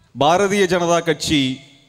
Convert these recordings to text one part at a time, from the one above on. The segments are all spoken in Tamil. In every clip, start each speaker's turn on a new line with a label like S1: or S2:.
S1: பாரதிய ஜனதா கட்சி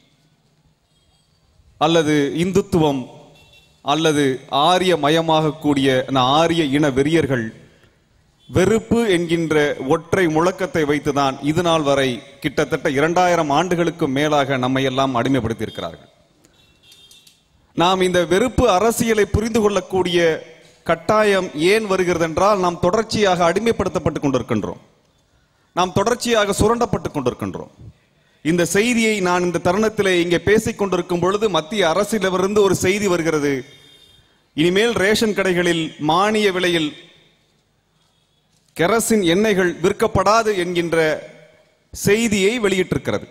S1: அல்லது இந்துத்துவம் அல்லது ஆரிய மயமாகக்கூடிய அந்த ஆரிய இன வெறியர்கள் வெறுப்பு என்கின்ற ஒற்றை முழக்கத்தை வைத்துதான் இது நாள் வரை கிட்டத்தட்ட இரண்டாயிரம் ஆண்டுகளுக்கு மேலாக நம்மை எல்லாம் அடிமைப்படுத்தியிருக்கிறார்கள் நாம் இந்த வெறுப்பு அரசியலை புரிந்து கொள்ளக்கூடிய கட்டாயம் ஏன் வருகிறது என்றால் நாம் தொடர்ச்சியாக அடிமைப்படுத்தப்பட்டு கொண்டிருக்கின்றோம் நாம் தொடர்ச்சியாக சுரண்டப்பட்டு கொண்டிருக்கின்றோம் இந்த செய்தியை நான் இந்த தருணத்திலே இங்கே பேசிக் கொண்டிருக்கும் பொழுது மத்திய அரசிலிருந்து ஒரு செய்தி வருகிறது இனிமேல் ரேஷன் கடைகளில் மானிய விலையில் கெரசின் எண்ணெய்கள் விற்கப்படாது என்கின்ற செய்தியை வெளியிட்டிருக்கிறது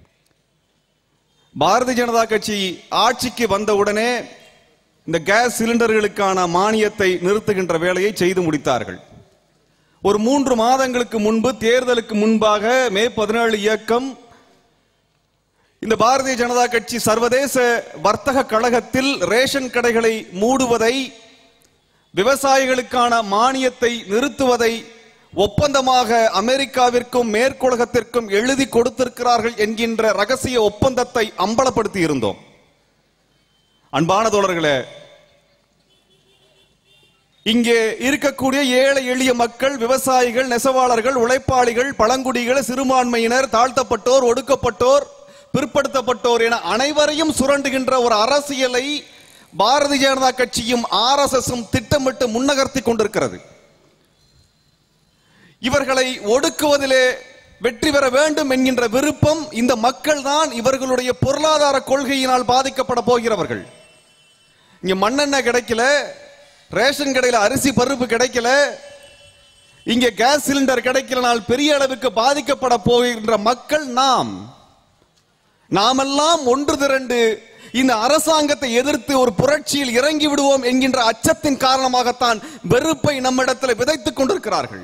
S1: பாரதிய ஜனதா கட்சி ஆட்சிக்கு வந்தவுடனே இந்த கேஸ் சிலிண்டர்களுக்கான மானியத்தை நிறுத்துகின்ற வேலையை செய்து முடித்தார்கள் ஒரு மூன்று மாதங்களுக்கு முன்பு தேர்தலுக்கு முன்பாக மே பதினேழு இயக்கம் இந்த பாரதிய ஜனதா கட்சி சர்வதேச வர்த்தக கழகத்தில் ரேஷன் கடைகளை மூடுவதை விவசாயிகளுக்கான மானியத்தை நிறுத்துவதை ஒப்பந்தமாக அமெரிக்காவிற்கும் மேற்குலகத்திற்கும் எழுதி கொடுத்திருக்கிறார்கள் என்கின்ற ரகசிய ஒப்பந்தத்தை அம்பலப்படுத்தி இருந்தோம் அன்பான தோழர்களே இங்கே இருக்கக்கூடிய ஏழை எளிய மக்கள் விவசாயிகள் நெசவாளர்கள் உழைப்பாளிகள் பழங்குடிகள் சிறுபான்மையினர் தாழ்த்தப்பட்டோர் ஒடுக்கப்பட்டோர் பிற்படுத்தப்பட்டோர் என அனைவரையும் சுரண்டுகின்ற ஒரு அரசியலை பாரதிய ஜனதா கட்சியும் ஆர்எஸ்எஸும் திட்டமிட்டு முன்னகர்த்தி கொண்டிருக்கிறது இவர்களை ஒடுக்குவதிலே வெற்றி பெற வேண்டும் என்கின்ற விருப்பம் இந்த மக்கள் தான் இவர்களுடைய பொருளாதார கொள்கையினால் பாதிக்கப்பட போகிறவர்கள் இங்க மண்ணெண்ணெய் கிடைக்கல ரேஷன் கடையில் அரிசி பருப்பு கிடைக்கல இங்க கேஸ் சிலிண்டர் கிடைக்கலனால் பெரிய அளவுக்கு பாதிக்கப்பட போகின்ற மக்கள் நாம் நாமெல்லாம் ஒன்று திரண்டு இந்த அரசாங்கத்தை எதிர்த்து ஒரு புரட்சியில் இறங்கி விடுவோம் என்கின்ற அச்சத்தின் காரணமாகத்தான் வெறுப்பை நம்மிடத்தில் விதைத்துக் கொண்டிருக்கிறார்கள்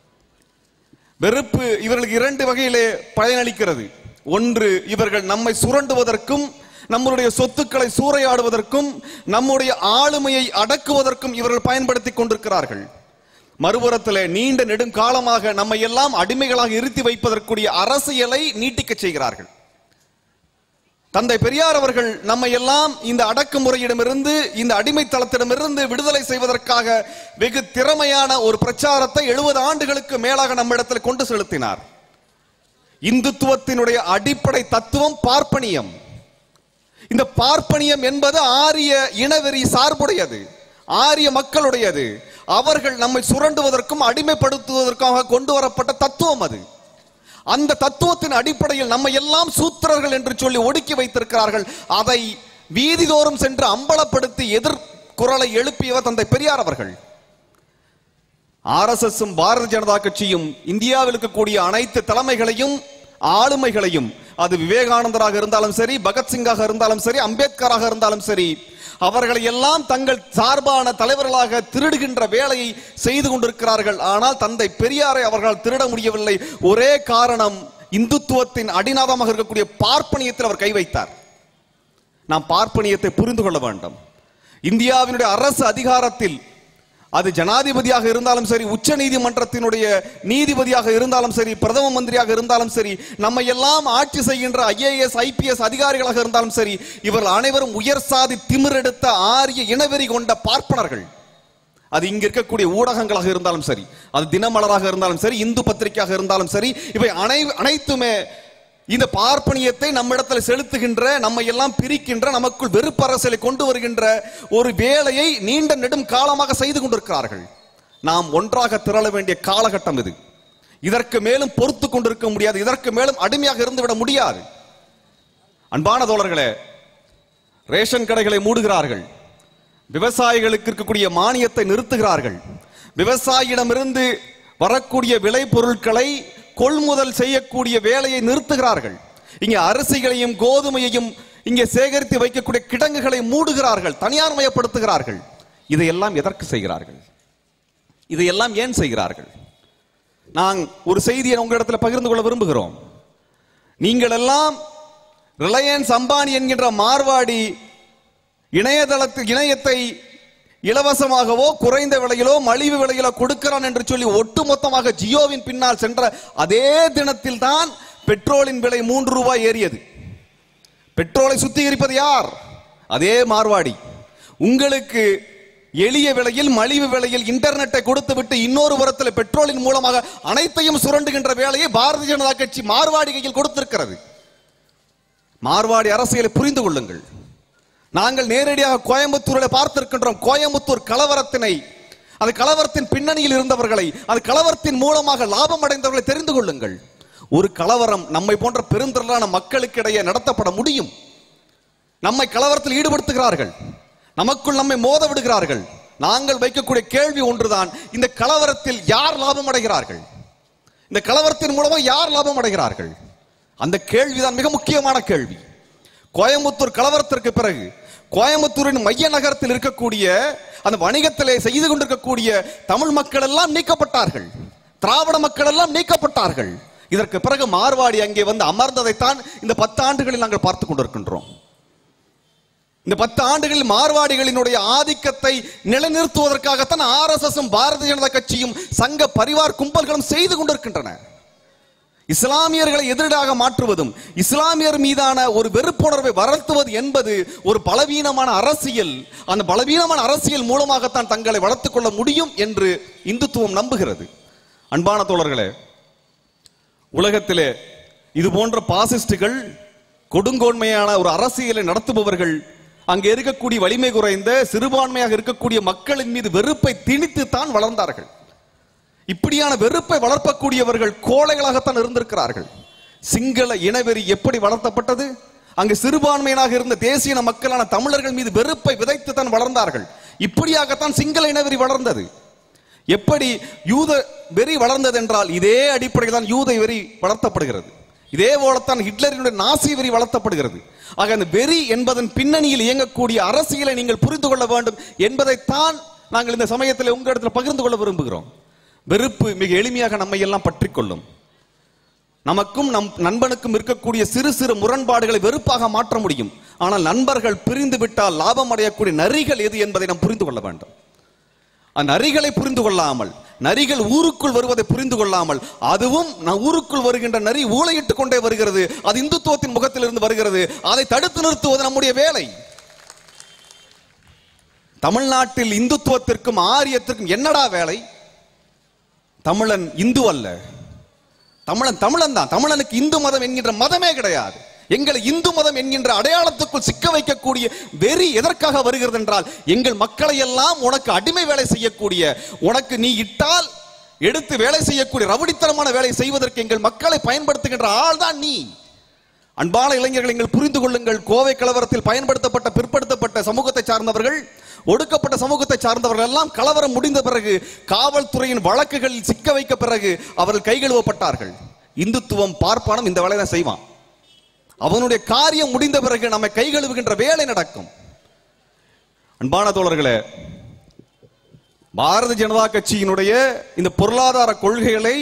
S1: வெறுப்பு இவர்களுக்கு இரண்டு வகையிலே பயனளிக்கிறது ஒன்று இவர்கள் நம்மை சுரண்டுவதற்கும் நம்முடைய சொத்துக்களை சூறையாடுவதற்கும் நம்முடைய ஆளுமையை அடக்குவதற்கும் இவர்கள் பயன்படுத்தி கொண்டிருக்கிறார்கள் மறுபுறத்திலே நீண்ட நெடுங்காலமாக நம்மை எல்லாம் அடிமைகளாக இருத்தி வைப்பதற்குரிய அரசியலை நீட்டிக்க செய்கிறார்கள் தந்தை பெரியார் அவர்கள் நம்மை எல்லாம் இந்த அடக்குமுறையிடமிருந்து இந்த அடிமைத்தளத்திடமிருந்து விடுதலை செய்வதற்காக வெகு திறமையான ஒரு பிரச்சாரத்தை எழுபது ஆண்டுகளுக்கு மேலாக நம்மிடத்தில் கொண்டு செலுத்தினார் இந்துத்துவத்தினுடைய அடிப்படை தத்துவம் பார்ப்பனியம் இந்த பார்ப்பனியம் என்பது ஆரிய இனவெறி சார்புடையது ஆரிய மக்களுடையது அவர்கள் நம்மை சுரண்டுவதற்கும் அடிமைப்படுத்துவதற்காக கொண்டு வரப்பட்ட தத்துவம் அது அந்த தத்துவத்தின் அடிப்படையில் நம்ம எல்லாம் சூத்திரர்கள் என்று சொல்லி ஒடுக்கி வைத்திருக்கிறார்கள் அதை வீதிதோறும் சென்று அம்பலப்படுத்தி எதிர் குரலை எழுப்பியவர் தந்தை பெரியார் அவர்கள் ஆர்எஸ்எஸும் பாரதிய ஜனதா கட்சியும் இந்தியாவில் இருக்கக்கூடிய அனைத்து தலைமைகளையும் ஆளுமைகளையும் அது விவேகானந்தராக இருந்தாலும் சரி பகத்சிங்காக இருந்தாலும் சரி அம்பேத்கராக இருந்தாலும் சரி அவர்களை எல்லாம் தங்கள் சார்பான தலைவர்களாக திருடுகின்ற வேலையை செய்து கொண்டிருக்கிறார்கள் ஆனால் தந்தை பெரியாரை அவர்களால் திருட முடியவில்லை ஒரே காரணம் இந்துத்துவத்தின் அடிநாதமாக இருக்கக்கூடிய பார்ப்பனியத்தில் அவர் கை வைத்தார் நாம் பார்ப்பனியத்தை புரிந்து கொள்ள வேண்டும் இந்தியாவினுடைய அரசு அதிகாரத்தில் அது ஜனாதிபதியாக இருந்தாலும் சரி உச்ச நீதிமன்றத்தினுடைய நீதிபதியாக இருந்தாலும் சரி பிரதம மந்திரியாக இருந்தாலும் சரி நம்மை எல்லாம் ஆட்சி செய்கின்ற ஐஏஎஸ் ஐபிஎஸ் அதிகாரிகளாக இருந்தாலும் சரி இவர்கள் அனைவரும் உயர் சாதி திமிரெடுத்த ஆரிய இனவெறி கொண்ட பார்ப்பனர்கள் அது இங்க இருக்கக்கூடிய ஊடகங்களாக இருந்தாலும் சரி அது தினமலராக இருந்தாலும் சரி இந்து பத்திரிகையாக இருந்தாலும் சரி இவை அனை அனைத்துமே இந்த பார்ப்பனியத்தை நம்மிடத்தில் செலுத்துகின்ற நம்மை எல்லாம் பிரிக்கின்ற நமக்குள் வெறுப்பரசலை கொண்டு வருகின்ற ஒரு வேலையை நீண்ட நெடும் காலமாக செய்து கொண்டிருக்கிறார்கள் நாம் ஒன்றாக திரள வேண்டிய காலகட்டம் இது இதற்கு மேலும் பொறுத்து கொண்டிருக்க முடியாது இதற்கு மேலும் அடிமையாக இருந்துவிட முடியாது அன்பான தோழர்களே ரேஷன் கடைகளை மூடுகிறார்கள் விவசாயிகளுக்கு இருக்கக்கூடிய மானியத்தை நிறுத்துகிறார்கள் விவசாயியிடமிருந்து வரக்கூடிய விளை பொருட்களை கொள்முதல் செய்யக்கூடிய வேலையை நிறுத்துகிறார்கள் இங்கே அரிசிகளையும் கோதுமையையும் இங்கே சேகரித்து வைக்கக்கூடிய கிடங்குகளை மூடுகிறார்கள் தனியார் மயப்படுத்துகிறார்கள் இதையெல்லாம் எதற்கு செய்கிறார்கள் இதையெல்லாம் ஏன் செய்கிறார்கள் நான் ஒரு செய்தியை உங்களிடத்துல பகிர்ந்து கொள்ள விரும்புகிறோம் நீங்கள் எல்லாம் ரிலையன்ஸ் அம்பானி என்கின்ற மார்வாடி இணையதளத்தில் இணையத்தை இலவசமாகவோ குறைந்த விலையிலோ மலிவு விலையிலோ கொடுக்கிறான் என்று சொல்லி ஒட்டுமொத்தமாக ஜியோவின் பின்னால் சென்ற அதே தினத்தில் தான் பெட்ரோலின் விலை மூன்று ரூபாய் ஏறியது பெட்ரோலை சுத்திகரிப்பது யார் அதே மார்வாடி உங்களுக்கு எளிய விலையில் மலிவு விலையில் இன்டர்நெட்டை கொடுத்து விட்டு இன்னொரு புறத்தில் பெட்ரோலின் மூலமாக அனைத்தையும் சுரண்டுகின்ற வேலையை பாரதிய ஜனதா கட்சி மார்வாடி கையில் கொடுத்திருக்கிறது மார்வாடி அரசியலை புரிந்து கொள்ளுங்கள் நாங்கள் நேரடியாக கோயம்புத்தூரில் பார்த்திருக்கின்றோம் கோயம்புத்தூர் கலவரத்தினை அது கலவரத்தின் பின்னணியில் இருந்தவர்களை அது கலவரத்தின் மூலமாக லாபம் அடைந்தவர்களை தெரிந்து கொள்ளுங்கள் ஒரு கலவரம் நம்மை போன்ற பெருந்திரளான மக்களுக்கிடையே நடத்தப்பட முடியும் நம்மை கலவரத்தில் ஈடுபடுத்துகிறார்கள் நமக்குள் நம்மை மோத விடுகிறார்கள் நாங்கள் வைக்கக்கூடிய கேள்வி ஒன்றுதான் இந்த கலவரத்தில் யார் லாபம் அடைகிறார்கள் இந்த கலவரத்தின் மூலமா யார் லாபம் அடைகிறார்கள் அந்த கேள்விதான் மிக முக்கியமான கேள்வி கோயம்புத்தூர் கலவரத்திற்கு பிறகு கோயம்புத்தூரின் மைய நகரத்தில் இருக்கக்கூடிய அந்த வணிகத்திலே செய்து கொண்டிருக்கக்கூடிய தமிழ் மக்கள் எல்லாம் நீக்கப்பட்டார்கள் திராவிட மக்கள் எல்லாம் நீக்கப்பட்டார்கள் இதற்கு பிறகு மார்வாடி அங்கே வந்து அமர்ந்ததைத்தான் இந்த பத்து ஆண்டுகளில் நாங்கள் பார்த்து கொண்டிருக்கின்றோம் இந்த பத்து ஆண்டுகளில் மார்வாடிகளினுடைய ஆதிக்கத்தை நிலைநிறுத்துவதற்காகத்தான் ஆர்எஸ்எஸும் பாரதிய ஜனதா கட்சியும் சங்க பரிவார் கும்பல்களும் செய்து கொண்டிருக்கின்றன இஸ்லாமியர்களை எதிராக மாற்றுவதும் இஸ்லாமியர் மீதான ஒரு வெறுப்புணர்வை வளர்த்துவது என்பது ஒரு பலவீனமான அரசியல் அந்த பலவீனமான அரசியல் மூலமாகத்தான் தங்களை வளர்த்துக் கொள்ள முடியும் என்று இந்துத்துவம் நம்புகிறது அன்பான தோழர்களே உலகத்திலே இது போன்ற பாசிஸ்டுகள் கொடுங்கோன்மையான ஒரு அரசியலை நடத்துபவர்கள் அங்கே இருக்கக்கூடிய வலிமை குறைந்த சிறுபான்மையாக இருக்கக்கூடிய மக்களின் மீது வெறுப்பை திணித்து தான் வளர்ந்தார்கள் இப்படியான வெறுப்பை வளர்ப்பக்கூடியவர்கள் கோழைகளாகத்தான் இருந்திருக்கிறார்கள் சிங்கள இனவெறி எப்படி வளர்த்தப்பட்டது அங்கு சிறுபான்மையினாக இருந்த தேசிய இன மக்களான தமிழர்கள் மீது வெறுப்பை விதைத்து தான் வளர்ந்தார்கள் இப்படியாகத்தான் சிங்கள இனவெறி வளர்ந்தது எப்படி யூத வெறி வளர்ந்தது என்றால் இதே அடிப்படையில் தான் யூத வெறி வளர்த்தப்படுகிறது இதே போலத்தான் ஹிட்லரினுடைய நாசி வெறி வளர்த்தப்படுகிறது ஆக அந்த வெறி என்பதன் பின்னணியில் இயங்கக்கூடிய அரசியலை நீங்கள் புரிந்து கொள்ள வேண்டும் என்பதைத்தான் நாங்கள் இந்த சமயத்தில் உங்க இடத்துல பகிர்ந்து கொள்ள விரும்புகிறோம் வெறுப்பு மிக எளிமையாக நம்மை எல்லாம் பற்றிக் கொள்ளும் நமக்கும் நம் நண்பனுக்கும் இருக்கக்கூடிய சிறு சிறு முரண்பாடுகளை வெறுப்பாக மாற்ற முடியும் ஆனால் நண்பர்கள் பிரிந்து விட்டால் லாபம் அடையக்கூடிய நரிகள் எது என்பதை நாம் புரிந்து கொள்ள வேண்டும் அந்த நரிகளை புரிந்து கொள்ளாமல் நரிகள் ஊருக்குள் வருவதை புரிந்து கொள்ளாமல் அதுவும் ந- ஊருக்குள் வருகின்ற நரி ஊழையிட்டுக் கொண்டே வருகிறது அது இந்துத்துவத்தின் முகத்திலிருந்து வருகிறது அதை தடுத்து நிறுத்துவது நம்முடைய வேலை தமிழ்நாட்டில் இந்துத்துவத்திற்கும் ஆரியத்திற்கும் என்னடா வேலை தமிழன் இந்து அல்ல தமிழன் தமிழன் தான் தமிழனுக்கு இந்து மதம் என்கின்ற மதமே கிடையாது எங்களை இந்து மதம் என்கின்ற அடையாளத்துக்குள் சிக்க வைக்கக்கூடிய வெறி எதற்காக வருகிறது என்றால் எங்கள் மக்களை எல்லாம் உனக்கு அடிமை வேலை செய்யக்கூடிய உனக்கு நீ இட்டால் எடுத்து வேலை செய்யக்கூடிய ரவுடித்தனமான வேலை செய்வதற்கு எங்கள் மக்களை பயன்படுத்துகின்ற ஆள் தான் நீ அன்பான இளைஞர்கள் நீங்கள் புரிந்து கொள்ளுங்கள் கோவை கலவரத்தில் பயன்படுத்தப்பட்ட பிற்படுத்தப்பட்ட சமூகத்தை சார்ந்தவர்கள் ஒடுக்கப்பட்ட சமூகத்தை சார்ந்தவர்கள் எல்லாம் கலவரம் முடிந்த பிறகு காவல்துறையின் வழக்குகளில் சிக்க வைக்க பிறகு அவர்கள் கைகழுவப்பட்டார்கள் இந்துத்துவம் பார்ப்பானும் இந்த வேலையை தான் செய்வான் அவனுடைய காரியம் முடிந்த பிறகு நம்மை கைகழுவுகின்ற வேலை நடக்கும் அன்பான தோழர்களே பாரதிய ஜனதா கட்சியினுடைய இந்த பொருளாதார கொள்கைகளை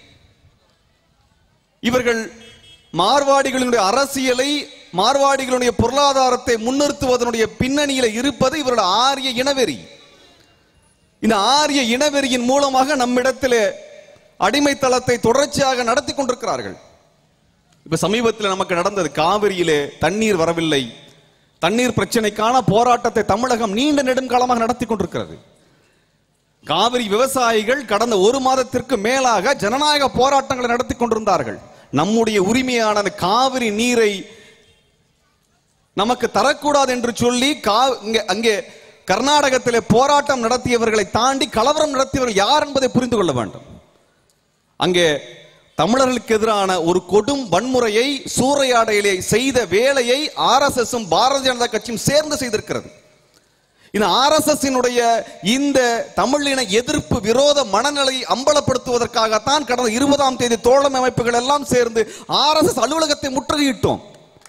S1: இவர்கள் மார்வாடிகளினுடைய அரசியலை மார்வாடிகளுடைய பொருளாதாரத்தை முன்னிறுத்துவதனுடைய பின்னணியில இருப்பது இவருடைய ஆரிய இனவெறி இந்த ஆரிய இனவெறியின் மூலமாக நம்மிடத்திலே அடிமைத்தளத்தை தொடர்ச்சியாக நடத்தி கொண்டிருக்கிறார்கள் இப்ப சமீபத்தில் நமக்கு நடந்தது காவிரியிலே தண்ணீர் வரவில்லை தண்ணீர் பிரச்சனைக்கான போராட்டத்தை தமிழகம் நீண்ட நெடுங்காலமாக நடத்தி கொண்டிருக்கிறது காவிரி விவசாயிகள் கடந்த ஒரு மாதத்திற்கு மேலாக ஜனநாயக போராட்டங்களை நடத்தி கொண்டிருந்தார்கள் நம்முடைய உரிமையான அந்த காவிரி நீரை நமக்கு தரக்கூடாது என்று சொல்லி கா- இங்க- அங்கே கர்நாடகத்திலே போராட்டம் நடத்தியவர்களை தாண்டி கலவரம் நடத்தியவர்கள் யார் என்பதை புரிந்து கொள்ள வேண்டும் அங்கே தமிழர்களுக்கு எதிரான ஒரு கொடும் வன்முறையை சூறையாடையிலே செய்த வேலையை ஆர்எஸ்எஸும் பாரதிய ஜனதா கட்சியும் சேர்ந்து செய்திருக்கிறது இந்த ஆர்எஸ்எஸ்னுடைய இந்த தமிழின எதிர்ப்பு விரோத மனநிலையை அம்பலப்படுத்துவதற்காகத்தான் கடந்த இருபதாம் தேதி தோழமை அமைப்புகள் எல்லாம் சேர்ந்து ஆர்எஸ்எஸ் அலுவலகத்தை முற்றுகையிட்டோம்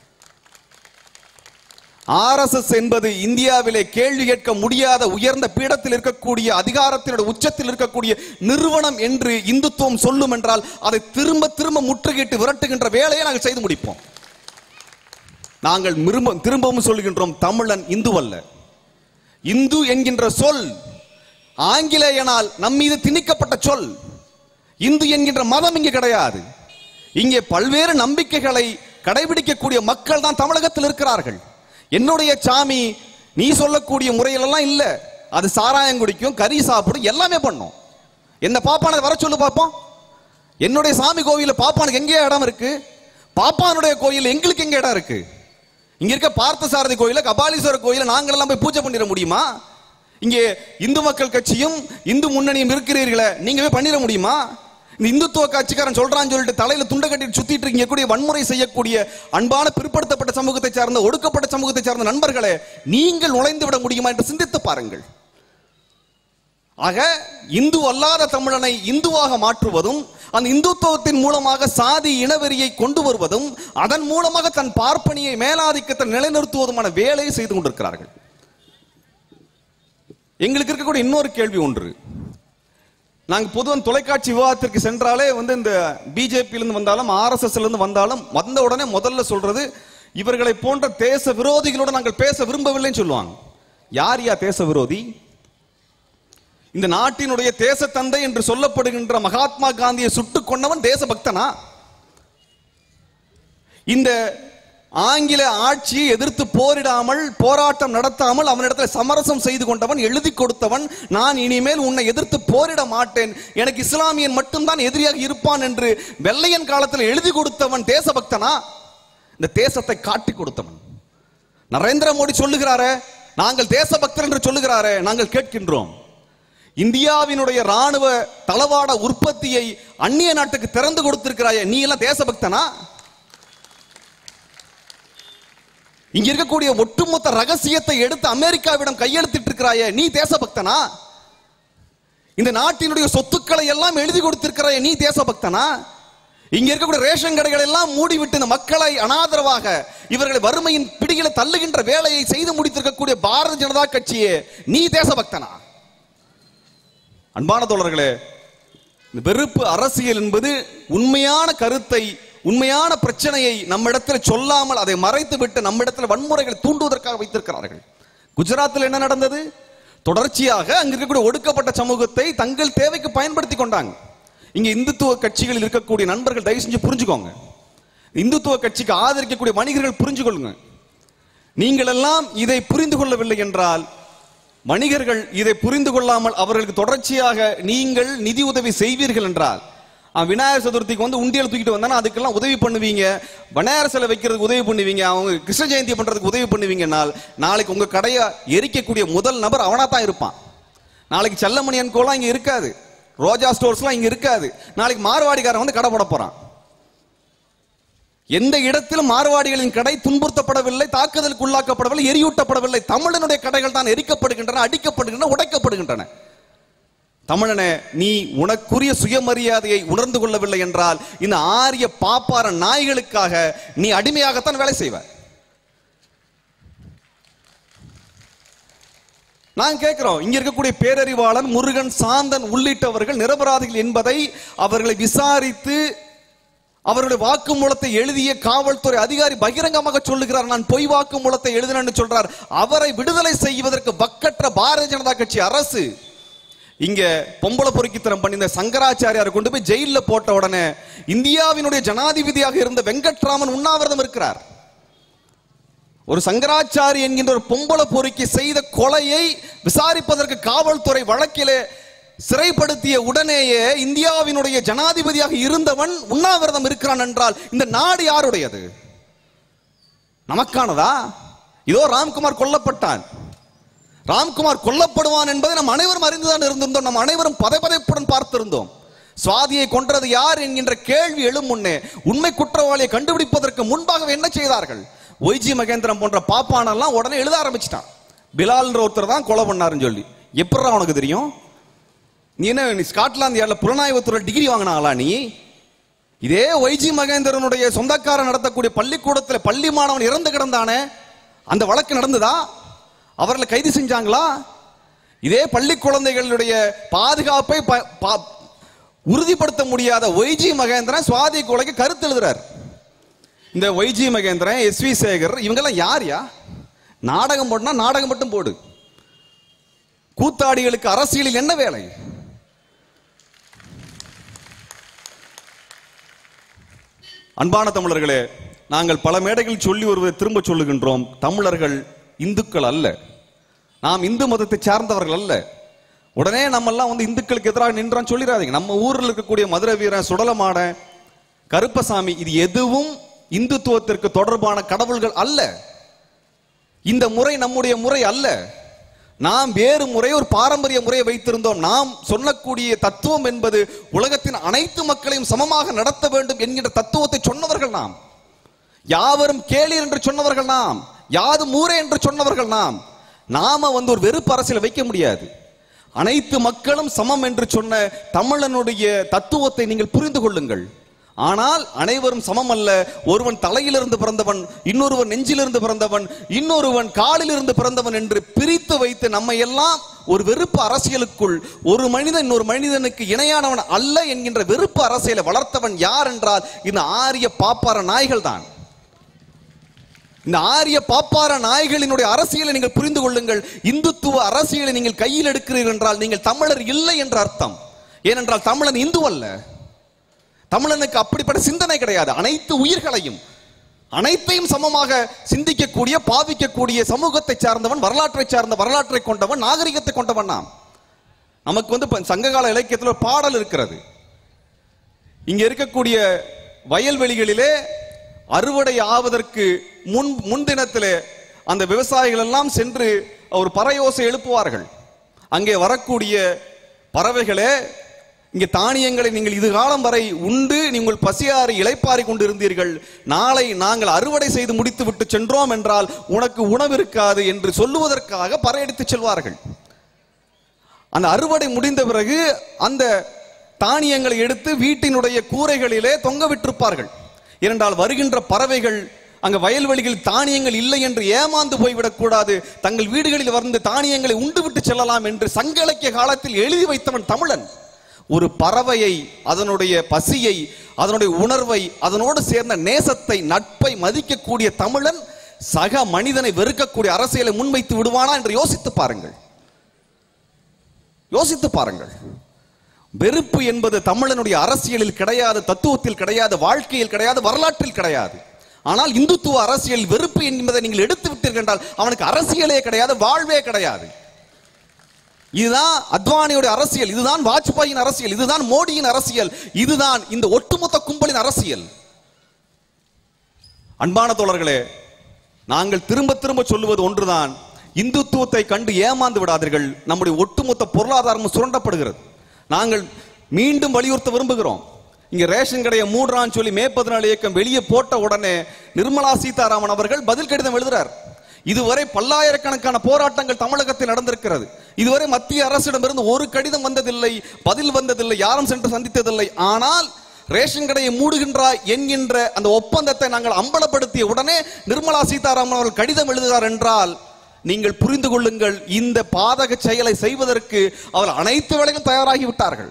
S1: ஆர்எஸ்எஸ் என்பது இந்தியாவிலே கேள்வி கேட்க முடியாத உயர்ந்த பீடத்தில் இருக்கக்கூடிய அதிகாரத்தினுடைய உச்சத்தில் இருக்கக்கூடிய நிறுவனம் என்று இந்துத்துவம் சொல்லும் என்றால் அதை திரும்ப திரும்ப முற்றுகையிட்டு விரட்டுகின்ற வேலையை நாங்கள் செய்து முடிப்போம் நாங்கள் திரும்ப திரும்பவும் சொல்கின்றோம் தமிழன் இந்து அல்ல இந்து என்கின்ற சொல் ஆங்கிலேயனால் நம் மீது திணிக்கப்பட்ட சொல் இந்து என்கின்ற மதம் இங்கு கிடையாது இங்கே பல்வேறு நம்பிக்கைகளை கடைபிடிக்கக்கூடிய மக்கள் தான் தமிழகத்தில் இருக்கிறார்கள் என்னுடைய சாமி நீ சொல்லக்கூடிய முறையிலெல்லாம் இல்ல அது சாராயம் குடிக்கும் கறி சாப்பிடும் எல்லாமே பண்ணும் என்ன பாப்பான வர சொல்லு பாப்போம் என்னுடைய சாமி கோவில பாப்பானுக்கு எங்கே இடம் இருக்கு பாப்பானுடைய கோயில் எங்களுக்கு எங்க இடம் இருக்கு இங்க இருக்க பார்த்தசாரதி கோயில கபாலீஸ்வரர் கோயில நாங்கள் எல்லாம் போய் பூஜை பண்ணிட முடியுமா இங்கே இந்து மக்கள் கட்சியும் இந்து முன்னணியும் இருக்கிறீர்களே நீங்க போய் பண்ணிட முடியுமா இந்த இந்துத்துவ கட்சிக்காரன் சொல்றான்னு சொல்லிட்டு தலையில துண்டை கட்டிட்டு சுத்திட்டு இருக்கீங்க கூடிய வன்முறை செய்யக்கூடிய அன்பான பிற்படுத்தப்பட்ட சமூகத்தை சார்ந்த ஒடுக்கப்பட்ட சமூகத்தை சார்ந்த நண்பர்களே நீங்கள் நுழைந்து விட முடியுமா என்று சிந்தித்து பாருங்கள் ஆக இந்து அல்லாத தமிழனை இந்துவாக மாற்றுவதும் அந்த இந்துத்துவத்தின் மூலமாக சாதி இனவெறியை கொண்டு வருவதும் அதன் மூலமாக தன் பார்ப்பனியை மேலாதிக்கத்தை நிலைநிறுத்துவதுமான வேலையை செய்து கொண்டிருக்கிறார்கள் எங்களுக்கு இருக்கக்கூடிய இன்னொரு கேள்வி ஒன்று நாங்கள் பொதுவாக தொலைக்காட்சி விவாதத்திற்கு சென்றாலே வந்து இந்த பிஜேபியிலிருந்து வந்தாலும் ஆர்எஸ்எஸ்ல இருந்து வந்தாலும் வந்த உடனே முதல்ல சொல்றது இவர்களை போன்ற தேச விரோதிகளோடு நாங்கள் பேச விரும்பவில்லைன்னு சொல்லுவாங்க யார் யா தேச விரோதி இந்த நாட்டினுடைய தேச தந்தை என்று சொல்லப்படுகின்ற மகாத்மா காந்தியை சுட்டுக் கொண்டவன் தேசபக்தனா இந்த ஆங்கில ஆட்சியை எதிர்த்து போரிடாமல் போராட்டம் நடத்தாமல் அவனிடத்தில் சமரசம் செய்து கொண்டவன் எழுதி கொடுத்தவன் நான் இனிமேல் உன்னை எதிர்த்து போரிட மாட்டேன் எனக்கு இஸ்லாமியன் மட்டும்தான் எதிரியாக இருப்பான் என்று வெள்ளையன் காலத்தில் எழுதி கொடுத்தவன் தேசபக்தனா இந்த தேசத்தை காட்டி கொடுத்தவன் நரேந்திர மோடி சொல்லுகிறாரே நாங்கள் தேசபக்தர் என்று சொல்லுகிறாரே நாங்கள் கேட்கின்றோம் இந்தியாவினுடைய ராணுவ தளவாட உற்பத்தியை அந்நிய நாட்டுக்கு திறந்து கொடுத்திருக்கிறாயே நீ எல்லாம் தேசபக்தனா இங்க இருக்கக்கூடிய ஒட்டுமொத்த ரகசியத்தை எடுத்து அமெரிக்காவிடம் கையெழுத்திட்டு இருக்கிறாயே நீ தேசபக்தனா இந்த நாட்டினுடைய சொத்துக்களை எல்லாம் எழுதி கொடுத்திருக்கிறாயே நீ தேசபக்தனா இங்க இருக்கக்கூடிய ரேஷன் கடைகள் எல்லாம் மூடிவிட்டு இந்த மக்களை அனாதரவாக இவர்களை வறுமையின் பிடிகளை தள்ளுகின்ற வேலையை செய்து முடித்திருக்கக்கூடிய பாரதிய ஜனதா கட்சியே நீ தேசபக்தனா அன்பான தோழர்களே இந்த வெறுப்பு அரசியல் என்பது உண்மையான கருத்தை உண்மையான பிரச்சனையை நம்மிடத்தில் சொல்லாமல் அதை மறைத்து விட்டு நம்மிடத்தில் வன்முறைகளை தூண்டுவதற்காக வைத்திருக்கிறார்கள் குஜராத்தில் என்ன நடந்தது தொடர்ச்சியாக அங்க இருக்கக்கூடிய ஒடுக்கப்பட்ட சமூகத்தை தங்கள் தேவைக்கு பயன்படுத்தி கொண்டாங்க இங்க இந்துத்துவ கட்சிகளில் இருக்கக்கூடிய நண்பர்கள் தயவு செஞ்சு புரிஞ்சுக்கோங்க இந்துத்துவ கட்சிக்கு ஆதரிக்கக்கூடிய வணிகர்கள் புரிஞ்சுக்கொள்ளுங்க நீங்கள் எல்லாம் இதை புரிந்து கொள்ளவில்லை என்றால் வணிகர்கள் இதை புரிந்து கொள்ளாமல் அவர்களுக்கு தொடர்ச்சியாக நீங்கள் நிதி உதவி செய்வீர்கள் என்றால் அவன் விநாயகர் சதுர்த்திக்கு வந்து உண்டியல் தூக்கிட்டு வந்தானா அதுக்கெல்லாம் உதவி பண்ணுவீங்க விநாயகர் சிலை வைக்கிறதுக்கு உதவி பண்ணுவீங்க அவங்க கிருஷ்ண ஜெயந்தி பண்றதுக்கு உதவி பண்ணுவீங்கனால் நாளைக்கு உங்க கடையை எரிக்கக்கூடிய முதல் நபர் அவனா தான் இருப்பான் நாளைக்கு செல்லமணி அன்கோலாம் இங்க இருக்காது ரோஜா ஸ்டோர்ஸ்லாம் இங்க இருக்காது நாளைக்கு மார்வாடிக்காரன் வந்து கடை போட போறான் எந்த இடத்திலும் மார்வாடிகளின் கடை துன்புறுத்தப்படவில்லை தாக்குதலுக்கு உள்ளாக்கப்படவில்லை எரியூட்டப்படவில்லை தமிழனுடைய கடைகள் தான் எரிக்கப்படுகின்றன அடிக்கப்படுகின்றன உடைக்கப்படுகின்றன தமிழனே நீ உனக்குரிய சுயமரியாதையை உணர்ந்து கொள்ளவில்லை என்றால் இந்த ஆரிய பாப்பார நாய்களுக்காக நீ அடிமையாகத்தான் வேலை செய்வ நான் கேட்கிறோம் இங்க இருக்கக்கூடிய பேரறிவாளன் முருகன் சாந்தன் உள்ளிட்டவர்கள் நிரபராதிகள் என்பதை அவர்களை விசாரித்து அவருடைய வாக்குமூலத்தை எழுதிய காவல்துறை அதிகாரி பகிரங்கமாக சொல்லுகிறார் நான் பொய் வாக்குமூலத்தை எழுதினேன்னு சொல்றார் அவரை விடுதலை செய்வதற்கு வக்கற்ற பாரதிய ஜனதா கட்சி அரசு இங்க பொம்பளை பொறுக்கித்தனம் பண்ணி இந்த சங்கராச்சாரியாரை கொண்டு போய் ஜெயில போட்ட உடனே இந்தியாவினுடைய ஜனாதிபதியாக இருந்த வெங்கட்ராமன் உண்ணாவிரதம் இருக்கிறார் ஒரு சங்கராச்சாரி என்கின்ற ஒரு பொம்பளை பொறுக்கி செய்த கொலையை விசாரிப்பதற்கு காவல்துறை வழக்கிலே சிறைப்படுத்திய உடனேயே இந்தியாவினுடைய ஜனாதிபதியாக இருந்தவன் உண்ணாவிரதம் இருக்கிறான் என்றால் இந்த நாடு யாருடையது நமக்கானதா இதோ ராம்குமார் கொல்லப்பட்டான் ராம்குமார் கொல்லப்படுவான் என்பதை நம் அனைவரும் அறிந்துதான் இருந்திருந்தோம் நம் அனைவரும் பதைபதைப்புடன் பார்த்திருந்தோம் சுவாதியை கொன்றது யார் என்கின்ற கேள்வி எழும் முன்னே உண்மை குற்றவாளியை கண்டுபிடிப்பதற்கு முன்பாகவே என்ன செய்தார்கள் ஒய்ஜி மகேந்திரன் போன்ற பாப்பானெல்லாம் உடனே எழுத ஆரம்பிச்சிட்டான் பிலால்ன்ற ஒருத்தர் தான் கொலை பண்ணாருன்னு சொல்லி எப்படா உனக்கு தெரியும் நீ என்ன நீ ஸ்காட்லாந்து யார்ல புலனாய்வுத்துறை டிகிரி வாங்கின ஆளா நீ இதே ஒய்ஜி மகேந்திரனுடைய சொந்தக்காரன் நடத்தக்கூடிய பள்ளிக்கூடத்தில் பள்ளி மாணவன் இறந்து கிடந்தானே அந்த வழக்கு நடந்ததா அவர்களை கைது செஞ்சாங்களா இதே பள்ளி குழந்தைகளுடைய பாதுகாப்பை ப- பா- உறுதிப்படுத்த முடியாத ஒய்ஜி மகேந்திரன் சுவாதி கொலைக்கு கருத்து எழுதுறார் இந்த YG Mahendran S V Shekhar இவங்கெல்லாம் யார்யா நாடகம் போடனா நாடகம் மட்டும் போடு கூத்தாடிகளுக்கு அரசியலில் என்ன வேலை அன்பான தமிழர்களே நாங்கள் பல மேடைகளில் சொல்லி வருவதை திரும்ப சொல்லுகின்றோம் தமிழர்கள் இந்துக்கள் அல்ல நாம் இந்து மதத்தை சார்ந்தவர்கள் அல்ல உடனே நம்ம எல்லாம் வந்து இந்துக்களுக்கு எதிராக நின்றான் சொல்லிடாதீங்க நம்ம ஊரில் இருக்கக்கூடிய மதுரை வீரன் சுடலமான கருப்பசாமி இது எதுவும் இந்துத்துவத்திற்கு தொடர்பான கடவுள்கள் அல்ல இந்த முறை நம்முடைய முறை அல்ல நாம் வேறு முறை ஒரு பாரம்பரிய முறையை வைத்திருந்தோம் நாம் சொல்லக்கூடிய தத்துவம் என்பது உலகத்தின் அனைத்து மக்களையும் சமமாக நடத்த வேண்டும் என்கின்ற தத்துவத்தை சொன்னவர்கள் நாம் யாவரும் கேளீர் என்று சொன்னவர்கள் நாம் யாதும் ஊரே என்று சொன்னவர்கள் நாம் நாம வந்து ஒரு வெறுப்பு அரசியல் வைக்க முடியாது அனைத்து மக்களும் சமம் என்று சொன்ன தமிழனுடைய தத்துவத்தை நீங்கள் புரிந்து கொள்ளுங்கள் ஆனால் அனைவரும் சமம் அல்ல ஒருவன் தலையிலிருந்து பிறந்தவன் இன்னொருவன் நெஞ்சிலிருந்து பிறந்தவன் இன்னொருவன் காலிலிருந்து பிறந்தவன் என்று பிரித்து வைத்து நம்மை எல்லாம் ஒரு வெறுப்பு அரசியலுக்குள் ஒரு மனிதன் இன்னொரு மனிதனுக்கு இணையானவன் அல்ல என்கின்ற வெறுப்பு அரசியலை வளர்த்தவன் யார் என்றால் இந்த ஆரிய பாப்பார நாய்கள் தான் இந்த ஆரிய பாப்பார நாய்களினுடைய அரசியலை நீங்கள் புரிந்து கொள்ளுங்கள் இந்துத்துவ அரசியலை நீங்கள் கையில் எடுக்கிறீர்கள் என்றால் நீங்கள் தமிழர் இல்லை என்ற அர்த்தம் ஏனென்றால் தமிழன் இந்து அல்ல தமிழனுக்கு அப்படிப்பட்ட சிந்தனை கிடையாது அனைத்து உயிர்களையும் அனைத்தையும் சமமாக சிந்திக்கக்கூடிய பாவிக்கக்கூடிய சமூகத்தை சார்ந்தவன் வரலாற்றை சார்ந்த வரலாற்றை கொண்டவன் நாகரிகத்தை கொண்டவன் நாம் நமக்கு வந்து இப்ப சங்ககால இலக்கியத்தில் ஒரு பாடல் இருக்கிறது இங்க இருக்கக்கூடிய வயல்வெளிகளிலே அறுவடை ஆவதற்கு முன் முன்தினத்திலே அந்த விவசாயிகள் எல்லாம் சென்று ஒரு பறையோசை எழுப்புவார்கள் அங்கே வரக்கூடிய பறவைகளே இங்கே தானியங்களை நீங்கள் இது காலம் வரை உண்டு நீங்கள் பசியாறி இளைப்பாரி கொண்டு இருந்தீர்கள் நாளை நாங்கள் அறுவடை செய்து முடித்து விட்டு சென்றோம் என்றால் உனக்கு உணவு இருக்காது என்று சொல்லுவதற்காக பறையடித்து செல்வார்கள் அந்த அறுவடை முடிந்த பிறகு அந்த தானியங்களை எடுத்து வீட்டினுடைய கூரைகளிலே தொங்க விட்டிருப்பார்கள் ஏனென்றால் வருகின்ற பறவைகள் அங்க வயல்வெளிகளில் தானியங்கள் இல்லை என்று ஏமாந்து போய்விடக் கூடாது தங்கள் வீடுகளில் வந்து தானியங்களை உண்டு விட்டு செல்லலாம் என்று சங்க இலக்கிய காலத்தில் எழுதி வைத்தவன் தமிழன் ஒரு பறவையை அதனுடைய பசியை அதனுடைய உணர்வை அதனோடு சேர்ந்த நேசத்தை நட்பை மதிக்கக்கூடிய தமிழன் சக மனிதனை வெறுக்கக்கூடிய அரசியலை முன்வைத்து விடுவானா என்று யோசித்து பாருங்கள் யோசித்து பாருங்கள் வெறுப்பு என்பது தமிழனுடைய அரசியலில் கிடையாது தத்துவத்தில் கிடையாது வாழ்க்கையில் கிடையாது வரலாற்றில் கிடையாது ஆனால் இந்துத்துவ அரசியல் வெறுப்பு என்பதை நீங்கள் எடுத்து விட்டீர்கள் என்றால் அவனுக்கு அரசியலே கிடையாது வாழ்வே கிடையாது இதுதான் அத்வானியோட அரசியல் இதுதான் வாஜ்பாயின் அரசியல் இதுதான் மோடியின் அரசியல் இதுதான் இந்த ஒட்டுமொத்த கும்பலின் அரசியல் அன்பான தோழர்களே நாங்கள் திரும்ப திரும்ப சொல்லுவது ஒன்றுதான் இந்துத்துவத்தை கண்டு ஏமாந்து விடாதீர்கள் நம்முடைய ஒட்டுமொத்த பொருளாதாரமும் சுரண்டப்படுகிறது நாங்கள் மீண்டும் வலியுறுத்த விரும்புகிறோம் இங்க ரேஷன் கடையை மூடுறான்னு சொல்லி மே பதினாலு இயக்கம் வெளியே போட்ட உடனே நிர்மலா சீதாராமன் அவர்கள் பதில் கடிதம் எழுதுறார் இதுவரை பல்லாயிரக்கணக்கான போராட்டங்கள் தமிழகத்தில் நடந்திருக்கிறது இதுவரை மத்திய அரசிடமிருந்து ஒரு கடிதம் வந்ததில்லை பதில் வந்ததில்லை யாரும் சென்று சந்தித்ததில்லை ஆனால் ரேஷன் கடையை மூடுகின்றாய் என்கின்ற அந்த ஒப்பந்தத்தை நாங்கள் அம்பலப்படுத்திய உடனே நிர்மலா சீதாராமன் அவர்கள் கடிதம் எழுதுகிறார் என்றால் நீங்கள் புரிந்து கொள்ளுங்கள் இந்த பாதக செயலை செய்வதற்கு அவர் அனைத்து வேலைகளும் தயாராகி விட்டார்கள்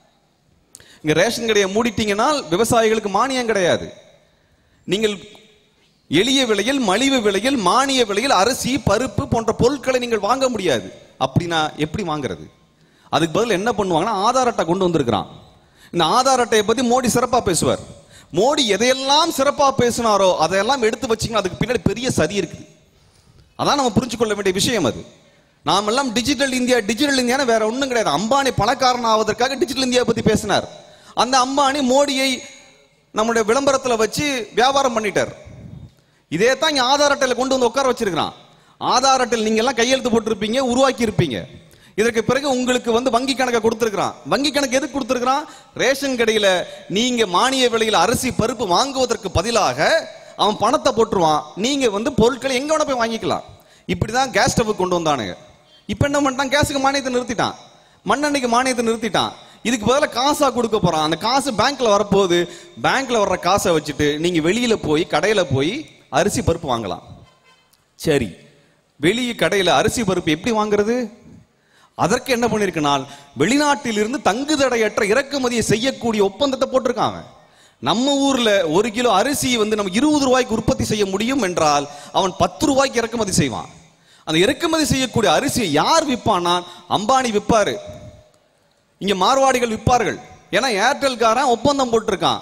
S1: இங்க ரேஷன் கடையை மூடிட்டீங்கன்னால் விவசாயிகளுக்கு மானியம் கிடையாது நீங்கள் எளிய விலையில் மலிவு விலையில் மானிய விலையில் அரிசி பருப்பு போன்ற பொருட்களை நீங்கள் வாங்க முடியாது அப்படின்னா எப்படி வாங்குறது அதுக்கு பதில் என்ன பண்ணுவாங்கன்னா ஆதார் அட்டை கொண்டு வந்திருக்கிறான் இந்த ஆதார் அட்டையை பத்தி மோடி சிறப்பா பேசுவார் மோடி எதையெல்லாம் சிறப்பா பேசினாரோ அதையெல்லாம் எடுத்து வச்சீங்கன்னா அதுக்கு பின்னாடி பெரிய சதி இருக்குது அதான் நம்ம புரிஞ்சு கொள்ள வேண்டிய விஷயம் அது நாம் எல்லாம் டிஜிட்டல் இந்தியா டிஜிட்டல் இந்தியான்னு வேற ஒண்ணும் கிடையாது அம்பானி பணக்காரன் ஆவதற்காக டிஜிட்டல் இந்தியா பத்தி பேசினார் அந்த அம்பானி மோடியை நம்முடைய விளம்பரத்துல வச்சு வியாபாரம் பண்ணிட்டார் இதே தான் இங்க ஆதார் அட்டையில கொண்டு வந்து உட்கார வச்சிருக்கிறான் ஆதார் அட்டையில் நீங்க எல்லாம் கையெழுத்து போட்டிருப்பீங்க உருவாக்கி இருப்பீங்க இதற்கு பிறகு உங்களுக்கு வந்து வங்கி கணக்கை கொடுத்திருக்கிறான் வங்கி கணக்கு எதுக்கு கொடுத்திருக்கிறான் ரேஷன் கடையில நீங்க மானிய விலையில் அரிசி பருப்பு வாங்குவதற்கு பதிலாக அவன் பணத்தை போட்டுருவான் நீங்க வந்து பொருட்களை எங்க வேணா போய் வாங்கிக்கலாம் இப்படிதான் கேஸ் ஸ்டவ் கொண்டு வந்தானுங்க இப்ப என்ன பண்ணிட்டான் கேஸுக்கு மானியத்தை நிறுத்திட்டான் மண்ணெண்ணைக்கு மானியத்தை நிறுத்திட்டான் இதுக்கு பதிலாக காசா கொடுக்க போறான் அந்த காசு பேங்க்ல வரப்போகுது பேங்க்ல வர்ற காசை வச்சுட்டு நீங்க வெளியில போய் கடையில போய் அரிசி பருப்பு வாங்கலாம் சரி வெளியே கடையில அரிசி பருப்பு எப்படி வாங்குறது அதற்கு என்ன பண்ணிருக்கனால் வெளிநாட்டில் இருந்து தங்குதடையற்ற இறக்குமதியை செய்யக்கூடிய ஒப்பந்தத்தை போட்டிருக்காங்க நம்ம ஊர்ல ஒரு கிலோ அரிசி வந்து நம்ம இருபது ரூபாய்க்கு உற்பத்தி செய்ய முடியும் என்றால் அவன் பத்து ரூபாய்க்கு இறக்குமதி செய்வான் அந்த இறக்குமதி செய்யக்கூடிய அரிசியை யார் விற்பான்னா அம்பானி விற்பாரு இங்க மார்வாடிகள் விற்பார்கள் ஏன்னா ஏர்டெல்காரன் ஒப்பந்தம் போட்டிருக்கான்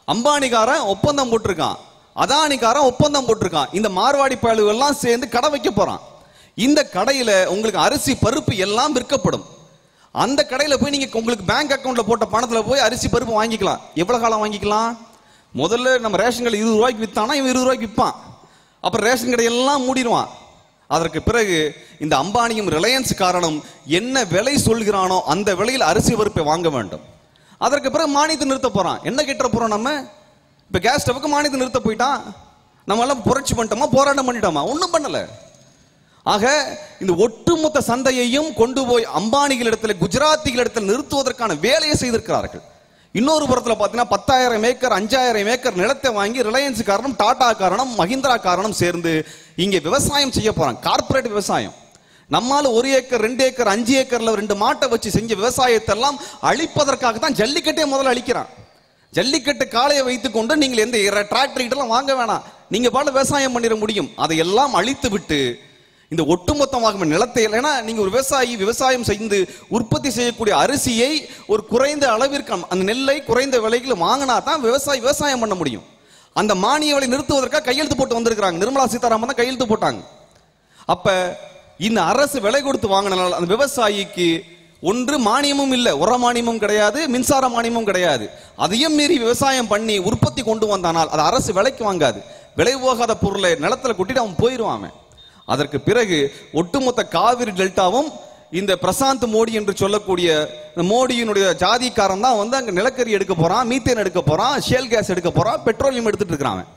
S1: அம்பானிக்காரன் ஒப்பந்தம் போட்டிருக்கான் அதானிக்காரன் ஒப்பந்தம் போட்டிருக்கான் இந்த மார்வாடி பயலுகள் எல்லாம் சேர்ந்து கடை வைக்க போறான் இந்த கடையில உங்களுக்கு அரிசி பருப்பு எல்லாம் விற்கப்படும் அந்த கடையில போய் நீங்க உங்களுக்கு பேங்க் அக்கவுண்ட்ல போட்ட பணத்துல போய் அரிசி பருப்பு வாங்கிக்கலாம் எவ்வளவு காலம் வாங்கிக்கலாம் முதல்ல நம்ம ரேஷன் கடை இருபது ரூபாய்க்கு வித்தானா இவன் இருபது ரூபாய்க்கு விற்பான் அப்புறம் ரேஷன் கடையெல்லாம் மூடிடுவான் அதற்கு பிறகு இந்த அம்பானியும் ரிலையன்ஸ் காரணம் என்ன விலை சொல்கிறானோ அந்த விலையில் அரிசி பருப்பை வாங்க வேண்டும் அதற்கு பிறகு மானியத்தை நிறுத்த போறான் என்ன கேட்ட போறோம் நம்ம இப்ப கேஸ் ஸ்டவுக்கு மானியத்தை நிறுத்த போயிட்டான் நம்ம எல்லாம் புரட்சி பண்ணிட்டோமா போராட்டம் பண்ணிட்டோமா ஒண்ணும் பண்ணல ஆக இந்த ஒட்டுமொத்த சந்தையையும் கொண்டு போய் அம்பானிகளிடத்தில் குஜராத்திகளிடத்தில் நிறுத்துவதற்கான வேலையை செய்திருக்கிறார்கள் இன்னொரு புறத்துல பார்த்தீங்கன்னா பத்தாயிரம் ஏக்கர் அஞ்சாயிரம் ஏக்கர் நிலத்தை வாங்கி ரிலையன்ஸ் காரணம் டாடா காரணம் மஹிந்திரா காரணம் சேர்ந்து இங்கே விவசாயம் செய்ய போறாங்க கார்ப்பரேட் விவசாயம் நம்மால ஒரு ஏக்கர் ரெண்டு ஏக்கர் அஞ்சு ஏக்கர்ல ரெண்டு மாட்டை வச்சு செஞ்ச விவசாயத்தை எல்லாம் அழிப்பதற்காக தான் ஜல்லிக்கட்டே முதல்ல அழிக்கிறான் ஜல்லிக்கட்டு காளையை வைத்துக்கொண்டு நீங்கள் எந்த டிராக்டர் எல்லாம் வாங்க வேணாம் நீங்க பாட்டு விவசாயம் பண்ணிட முடியும் அதையெல்லாம் அழித்து விட்டு இந்த ஒட்டுமொத்தமாக நிலத்தை ஏன்னா நீங்க ஒரு விவசாயி விவசாயம் செய்து உற்பத்தி செய்யக்கூடிய அரிசியை ஒரு குறைந்த அளவிற்கு அந்த நெல்லை குறைந்த விலையில் வாங்கினா தான் விவசாயி விவசாயம் பண்ண முடியும் அந்த மானிய விலை நிறுத்துவதற்காக கையெழுத்து போட்டு வந்திருக்கிறாங்க நிர்மலா சீதாராமன் தான் கையெழுத்து போட்டாங்க அப்ப இந்த அரசு விலை கொடுத்து வாங்கினால் அந்த விவசாயிக்கு ஒன்று மானியமும் இல்லை உர மானியமும் கிடையாது மின்சார மானியமும் கிடையாது அதையும் மீறி விவசாயம் பண்ணி உற்பத்தி கொண்டு வந்தானால் அது அரசு விலைக்கு வாங்காது விலை போகாத பொருளை நிலத்துல கொட்டிட்டு அவன் போயிடுவான் அவன். அதற்கு பிறகு ஒட்டுமொத்த காவிரி டெல்டாவும் இந்த பிரசாந்த் மோடி என்று சொல்லக்கூடிய இந்த மோடியினுடைய ஜாதிக்காரன் தான் வந்து அங்க நிலக்கரி எடுக்க போறான் மீத்தேன் எடுக்க போறான் ஷேல் கேஸ் எடுக்க போறான் பெட்ரோலியம் எடுத்துட்டு இருக்கிறான் அவன்.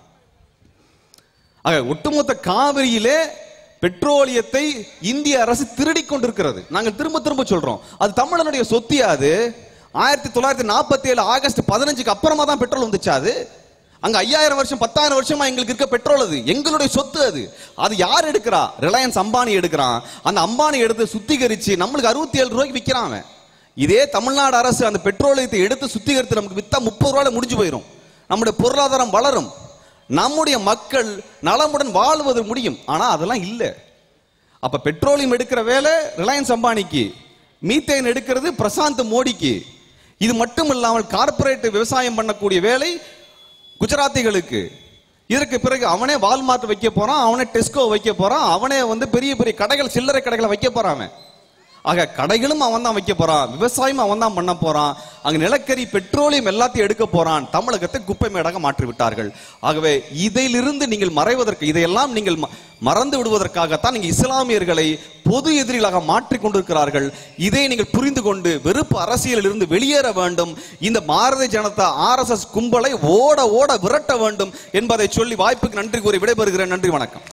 S1: ஆக ஒட்டுமொத்த காவிரியிலே பெட்ரோலியத்தை இந்திய அரசு திருடி கொண்டிருக்கிறது நாங்கள் திரும்ப திரும்ப சொல்றோம் அது தமிழனுடைய சொத்தியா அது ஆயிரத்தி தொள்ளாயிரத்தி நாற்பத்தி ஏழு ஆகஸ்ட் பதினஞ்சுக்கு அப்புறமா தான் பெட்ரோல் வந்துச்சு அது அங்க ஐயாயிரம் வருஷம் பத்தாயிரம் வருஷமா எங்களுக்கு இருக்க பெட்ரோல் அது எங்களுடைய சொத்து அது அது யார் எடுக்கிறா ரிலையன்ஸ் அம்பானி எடுக்கிறான் அந்த அம்பானி எடுத்து சுத்திகரிச்சு நம்மளுக்கு அறுபத்தி ஏழு ரூபாய்க்கு விற்கிறான் அவன் இதே தமிழ்நாடு அரசு அந்த பெட்ரோலியத்தை எடுத்து சுத்திகரித்து நமக்கு வித்தா முப்பது ரூபாயில முடிஞ்சு போயிடும் நம்முடைய பொருளாதாரம் வளரும் நம்முடைய மக்கள் நலமுடன் வாழ்வது முடியும் ஆனா அதெல்லாம் இல்லை அப்ப பெட்ரோலியம் எடுக்கிற வேலை ரிலையன்ஸ் அம்பானிக்கு மீத்தேன் எடுக்கிறது பிரசாந்த் மோடிக்கு இது மட்டும் இல்லாமல் கார்ப்பரேட் விவசாயம் பண்ணக்கூடிய வேலை குஜராத்திகளுக்கு இதற்கு பிறகு அவனே வால்மார்ட் வைக்க போறான் அவனே டெஸ்கோ வைக்க போறான் அவனே வந்து பெரிய பெரிய கடைகள் சில்லறை கடைகளை வைக்க போறான் அவன் ஆக கடைகளும் அவன் தான் வைக்க போறான் விவசாயம் அவன் தான் பண்ண போறான் அங்க நிலக்கரி பெட்ரோலியம் எல்லாத்தையும் எடுக்க போறான் தமிழகத்தை குப்பை மேடாக மாற்றி விட்டார்கள் ஆகவே இதிலிருந்து நீங்கள் மறைவதற்கு இதையெல்லாம் நீங்கள் ம- மறந்து விடுவதற்காகத்தான் நீங்க இஸ்லாமியர்களை பொது எதிரிகளாக மாற்றிக் கொண்டிருக்கிறார்கள் இதை நீங்கள் புரிந்து கொண்டு வெறுப்பு அரசியலில் இருந்து வெளியேற வேண்டும் இந்த பாரதிய ஜனதா ஆர்எஸ்எஸ் கும்பலை ஓட ஓட விரட்ட வேண்டும் என்பதை சொல்லி வாய்ப்புக்கு நன்றி கூறி விடைபெறுகிறேன் நன்றி வணக்கம்